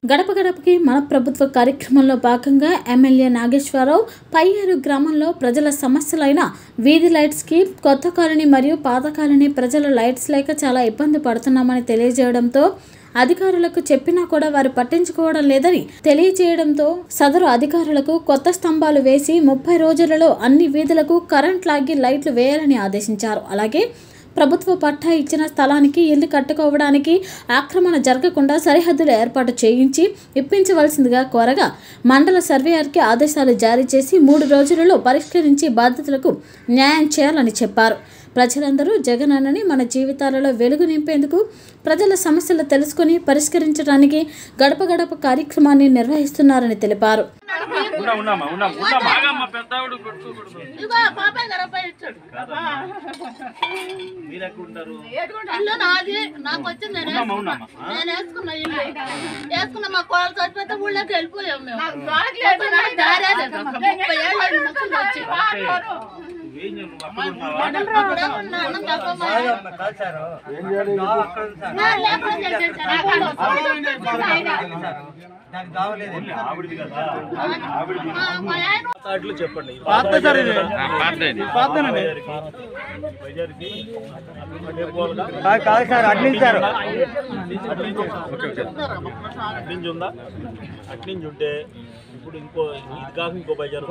గడప గడపకి మన ప్రభుత్వ కార్యక్రమంలో భాగంగా ఎమ్మెల్యే నాగేశ్వరరావు పయ్యేరు గ్రామంలో ప్రజల సమస్యలైన వీధి లైట్స్కి కొత్త కాలనీ మరియు పాత కాలనీ ప్రజలు లైట్స్ లేక చాలా ఇబ్బంది పడుతున్నామని తెలియజేయడంతో అధికారులకు చెప్పినా కూడా వారు పట్టించుకోవడం లేదని తెలియజేయడంతో సదరు అధికారులకు కొత్త స్తంభాలు వేసి ముప్పై రోజులలో అన్ని వీధులకు కరెంట్ లాగి లైట్లు వేయాలని ఆదేశించారు అలాగే ప్రభుత్వ పట్టా ఇచ్చిన స్థలానికి ఇల్లు కట్టుకోవడానికి ఆక్రమణ జరగకుండా సరిహద్దులు ఏర్పాటు చేయించి ఇప్పించవలసిందిగా కోరగా మండల సర్వేయర్కి ఆదేశాలు జారీ చేసి మూడు రోజులలో పరిష్కరించి బాధితులకు న్యాయం చేయాలని చెప్పారు ప్రజలందరూ జగనన్నని మన జీవితాలలో వెలుగు నింపేందుకు ప్రజల సమస్యలు తెలుసుకుని పరిష్కరించడానికి గడప గడప కార్యక్రమాన్ని నిర్వహిస్తున్నారని తెలిపారు ఉన్నా ఉన్నామా ఉన్నాం ఉన్నాం బాగమ్మ పెద్దవాడు కొట్టుకోకూడదు ఇదిగో బాబాయ్ గారు అబ్బాయి ఇచ్చాడు మీరు ఎక్కడ ఉంటారు ఇల్లు నాది నాకు వచ్చింది నేను ఉన్నామా వేసుకున్నా. ఉన్నామా నేను వేసుకున్నా ఇల్లు వేసుకున్న మా కోడలు చచ్చిపోతే ఊళ్ళోకి వెళ్ళిపోయాం మేము మొత్తం దారే లేదు. ఒక ముప్పై ఏళ్ళు అయింది మొత్తం వచ్చి. ఏం చేయను నువ్వు అక్కడ ఉన్నావా ఇక్కడే ఉన్నాను, పాపం మా నా లేకుండా చేసేసారు. ఓన్లీ ఆవిడది కదా ఆవిడది మా- మా ఆయన అట్లు చెప్పండి పాత సార్ ఇది. పాతనండి. బజార్కి అటే పోవాలిగా? కాదు కాదు సార్ అడ్మించారు అట్నుంచి ఉందా అట్నుంచి ఉంటే ఇప్పుడు ఇంకో ఇది కాక ఇంకో బజార్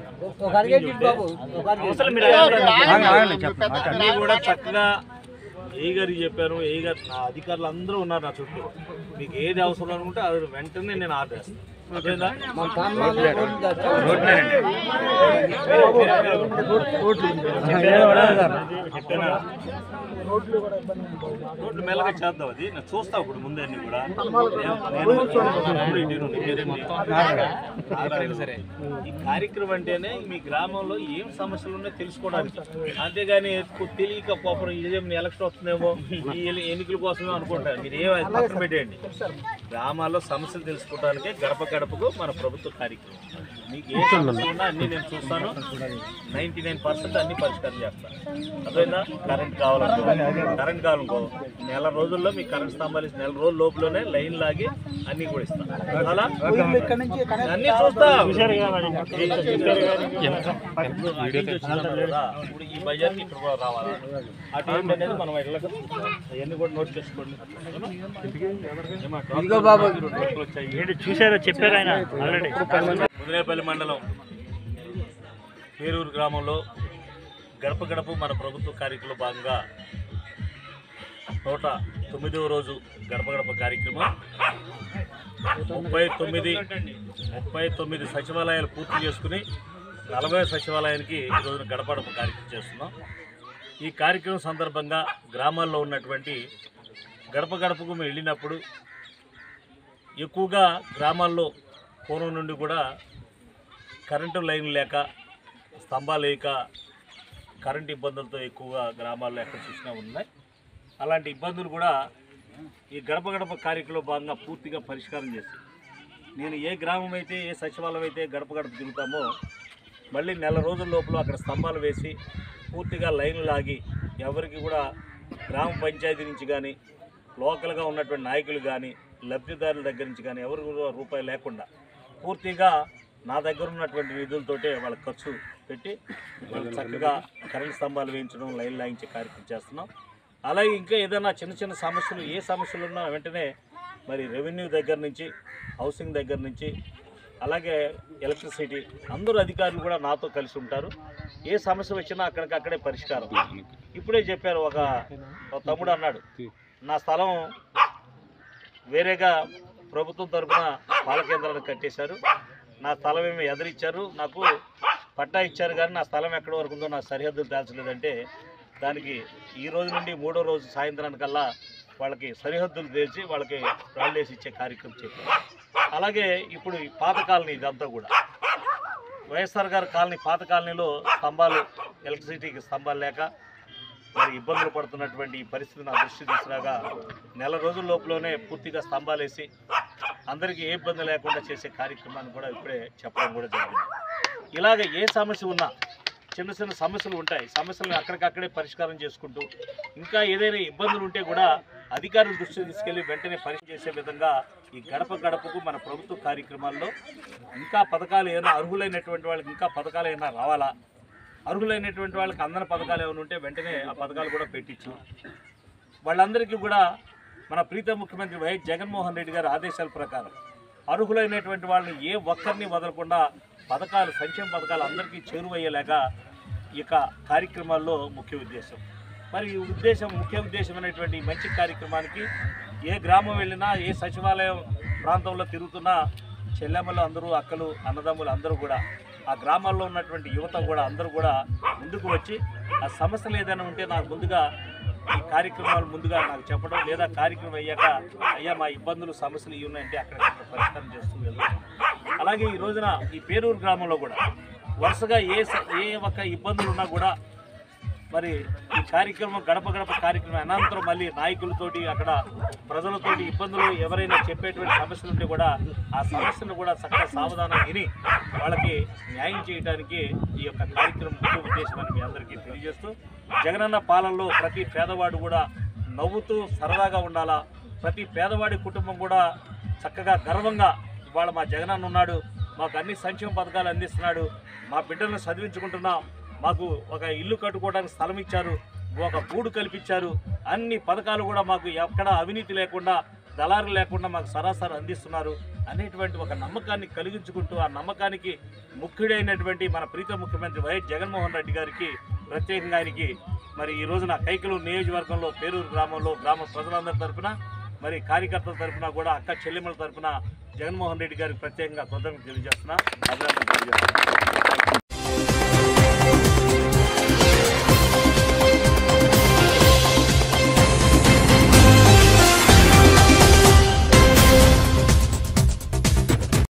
అవసరం మీరు అన్నీ కూడా చక్కగా ఏ గారికి చెప్పాను ఏ గారు నా అధికారులు అందరూ ఉన్నారు నా చుట్టూ మీకు ఏది అవసరం అనుకుంటే అది వెంటనే నేను ఆర్డర్ చేస్తాను అర్థమైందా? చెప్పానా? రోడ్లు మెల్లగా చేద్దాం అది నేను చూస్తా ఇప్పుడు ముందే అన్ని కూడా నేను- నేను ఇటు నుండి మీరేంటి? సరే ఈ కార్యక్రమం అంటేనే మీ గ్రామంలో ఏం సమస్యలు ఉన్నాయో తెలుసుకోవడానికి అంతేగాని ఎక్కువ తెలియక పాపం ఇదేం ఎలక్షన్ వస్తుందేమో ఈ ఎన్ని- ఎన్నికల కోసమే అనుకుంటారు మీరు ఏం అది పక్కన పెట్టేయండి గ్రామాల్లో సమస్యలు తెలుసుకోవడానికే గడప గడపకు మన ప్రభుత్వ కార్యక్రమం మీకు ఏ సమస్యలు ఉన్నా అన్ని నేను చూస్తాను నైంటీ నైన్ పర్సెంట్ అన్ని పరిష్కారం చేస్తాను అర్థమైందా కరెంట్ కావాలనుకో కరెంట్ కావాలనుకో నెల రోజుల్లో మీకు కరెంట్ స్తంభాలు ఇచ్చి నెల రోజుల లోపలనే లైన్ లాగి అన్ని కూడా ఇస్తాను అలా అన్ని చూస్తా ఇప్పుడు ఈ బజార్కి ఇక్కడ కూడా రావాలి అటు ఏంటి అనేది మనం వెళ్ళక అవన్నీ కూడా నోట్ చేసుకోండి ఇదిగో బాబు చూసారా చెప్పారు ఆయన ఆల్రెడీ ముదినేపల్లి మండలం పేరూరు గ్రామంలో గడప గడప మన ప్రభుత్వ కార్యక్రమంలో భాగంగా నూట తొమ్మిదవ రోజు గడప గడప కార్యక్రమం ముప్పై తొమ్మిది ముప్పై తొమ్మిది సచివాలయాలు పూర్తి చేసుకుని నలభై సచివాలయానికి ఈ రోజున గడప గడప కార్యక్రమం చేస్తున్నాం ఈ కార్యక్రమం సందర్భంగా గ్రామాల్లో ఉన్నటువంటి గడప గడపకు మేము వెళ్ళినప్పుడు ఎక్కువగా గ్రామాల్లో పూర్వం నుండి కూడా కరెంటు లైన్ లేక స్తంభాలు లేక కరెంటు ఇబ్బందులతో ఎక్కువగా గ్రామాల్లో ఎక్కడ చూసినా ఉన్నాయి అలాంటి ఇబ్బందులు కూడా ఈ గడప గడప కార్యక్రమంలో భాగంగా పూర్తిగా పరిష్కారం చేసి నేను ఏ గ్రామం అయితే ఏ సచివాలయం అయితే గడప గడప తిరుగుతామో మళ్ళీ నెల రోజుల లోపల అక్కడ స్తంభాలు వేసి పూర్తిగా లైన్లు లాగి ఎవరికి కూడా గ్రామ పంచాయతీ నుంచి కానీ లోకల్గా ఉన్నటువంటి నాయకులు కానీ లబ్ధిదారుల దగ్గర నుంచి కానీ ఎవరు కూడా రూపాయి లేకుండా పూర్తిగా నా దగ్గర ఉన్నటువంటి నిధులతోటే వాళ్ళ ఖర్చు పెట్టి వాళ్ళు చక్కగా కరెంట్ స్తంభాలు వేయించడం లైన్ లాగించే కార్యక్రమం చేస్తున్నాం అలాగే ఇంకా ఏదైనా చిన్న చిన్న సమస్యలు ఏ సమస్యలు ఉన్నా వెంటనే మరి రెవెన్యూ దగ్గర నుంచి హౌసింగ్ దగ్గర నుంచి అలాగే ఎలక్ట్రిసిటీ అందరూ అధికారులు కూడా నాతో కలిసి ఉంటారు ఏ సమస్య వచ్చినా అక్కడికక్కడే పరిష్కారం ఇప్పుడే చెప్పారు ఒక ఒక తమ్ముడు అన్నాడు నా స్థలం వేరేగా ప్రభుత్వం తరఫున పాల కేంద్రాన్ని కట్టేశారు నా స్థలం ఏమి ఎదిరిచ్చారు నాకు పట్టా ఇచ్చారు కానీ నా స్థలం ఎక్కడ వరకు ఉందో నా సరిహద్దులు తేల్చలేదంటే దానికి ఈ రోజు నుండి మూడో రోజు సాయంత్రానికల్లా వాళ్ళకి సరిహద్దులు తెరిచి వాళ్ళకి రాళ్ళేసి ఇచ్చే కార్యక్రమం చెప్పారు అలాగే ఇప్పుడు ఈ పాత కాలనీ ఇదంతా కూడా వైఎస్ఆర్ గారి కాలనీ పాత కాలనీలో స్తంభాలు ఎలక్ట్రిసిటీకి స్తంభాలు లేక మరి ఇబ్బందులు పడుతున్నటువంటి ఈ పరిస్థితిని నా దృష్టి తీసుకురాగా నెల రోజుల లోపలనే పూర్తిగా స్తంభాలు వేసి అందరికీ ఏ ఇబ్బంది లేకుండా చేసే కార్యక్రమాన్ని కూడా ఇప్పుడే చెప్పడం కూడా జరిగింది ఇలాగ ఏ సమస్య ఉన్నా చిన్న చిన్న సమస్యలు ఉంటాయి సమస్యలను అక్కడికక్కడే పరిష్కారం చేసుకుంటూ ఇంకా ఏదైనా ఇబ్బందులు ఉంటే కూడా అధికారుల దృష్టికి తీసుకెళ్లి వెంటనే పరిశీలన చేసే విధంగా ఈ గడప గడపకు మన ప్రభుత్వ కార్యక్రమాల్లో ఇంకా పథకాలు ఏమైనా అర్హులైనటువంటి వాళ్ళకి ఇంకా పథకాలు ఏమైనా రావాలా అర్హులైనటువంటి వాళ్ళకి అందని పథకాలు ఏమైనా ఉంటే వెంటనే ఆ పథకాలు కూడా పెట్టించు వాళ్ళందరికీ కూడా మన ప్రీత ముఖ్యమంత్రి వైఎస్ జగన్మోహన్ రెడ్డి గారి ఆదేశాల ప్రకారం అర్హులైనటువంటి వాళ్ళని ఏ ఒక్కరిని వదలకుండా పథకాలు సంక్షేమ పథకాలు అందరికీ చేరువయ్యేలాగా ఈ యొక్క కార్యక్రమాల్లో ముఖ్య ఉద్దేశం మరి ఈ ఉద్దేశం ముఖ్య ఉద్దేశం అనేటువంటి ఈ మంచి కార్యక్రమానికి ఏ గ్రామం వెళ్ళినా ఏ సచివాలయం ప్రాంతంలో తిరుగుతున్నా చెల్లెమ్మలు అందరూ అక్కలు అన్నదమ్ములు అందరూ కూడా ఆ గ్రామాల్లో ఉన్నటువంటి యువత కూడా అందరూ కూడా ముందుకు వచ్చి ఆ సమస్యలు ఏదైనా ఉంటే నాకు ముందుగా ఈ కార్యక్రమాలు ముందుగా నాకు చెప్పడం లేదా కార్యక్రమం అయ్యాక అయ్యా మా ఇబ్బందులు సమస్యలు ఇవి ఉన్నాయంటే అక్కడికక్కడ పరిష్కారం చేస్తూ వెళ్తాం అలాగే ఈ రోజున ఈ పేరూరు గ్రామంలో కూడా వరుసగా ఏ స- ఏ ఒక్క ఇబ్బందులు ఉన్నా కూడా మరి ఈ కార్యక్రమం గడప గడప కార్యక్రమం అనంతరం మళ్ళీ నాయకులతోటి అక్కడ ప్రజలతోటి ఇబ్బందులు ఎవరైనా చెప్పేటువంటి సమస్యలు ఉంటే కూడా ఆ సమస్యను కూడా చక్కగా సావధానం విని వాళ్ళకి న్యాయం చేయడానికి ఈ యొక్క కార్యక్రమం ముఖ్య ఉద్దేశం అని మీ అందరికీ తెలియజేస్తూ జగనన్న పాలనలో ప్రతి పేదవాడు కూడా నవ్వుతూ సరదాగా ఉండాలా ప్రతి పేదవాడి కుటుంబం కూడా చక్కగా గర్వంగా ఇవాళ మా జగనన్న ఉన్నాడు మాకు అన్ని సంక్షేమ పథకాలు అందిస్తున్నాడు మా బిడ్డలను చదివించుకుంటున్నాం మాకు ఒక ఇల్లు కట్టుకోవడానికి స్థలం ఇచ్చారు ఒక గూడు కల్పించారు అన్ని పథకాలు కూడా మాకు ఎక్కడ అవినీతి లేకుండా దళారు లేకుండా మాకు సరాసరి అందిస్తున్నారు అనేటువంటి ఒక నమ్మకాన్ని కలిగించుకుంటూ ఆ నమ్మకానికి ముఖ్యుడైనటువంటి మన ప్రీత ముఖ్యమంత్రి వైఎస్ జగన్మోహన్ రెడ్డి గారికి ప్రత్యేకంగా ఆయనకి మరి ఈ రోజున కైకలూరు నియోజకవర్గంలో పేరూరు గ్రామంలో గ్రామ ప్రజలందరి తరపున మరి కార్యకర్తల తరపున కూడా అక్క చెల్లెమ్మల తరపున జగన్మోహన్ రెడ్డి గారికి ప్రత్యేకంగా కృతజ్ఞతలు తెలియజేస్తున్నా అభినందనలు తెలియజేస్తున్నా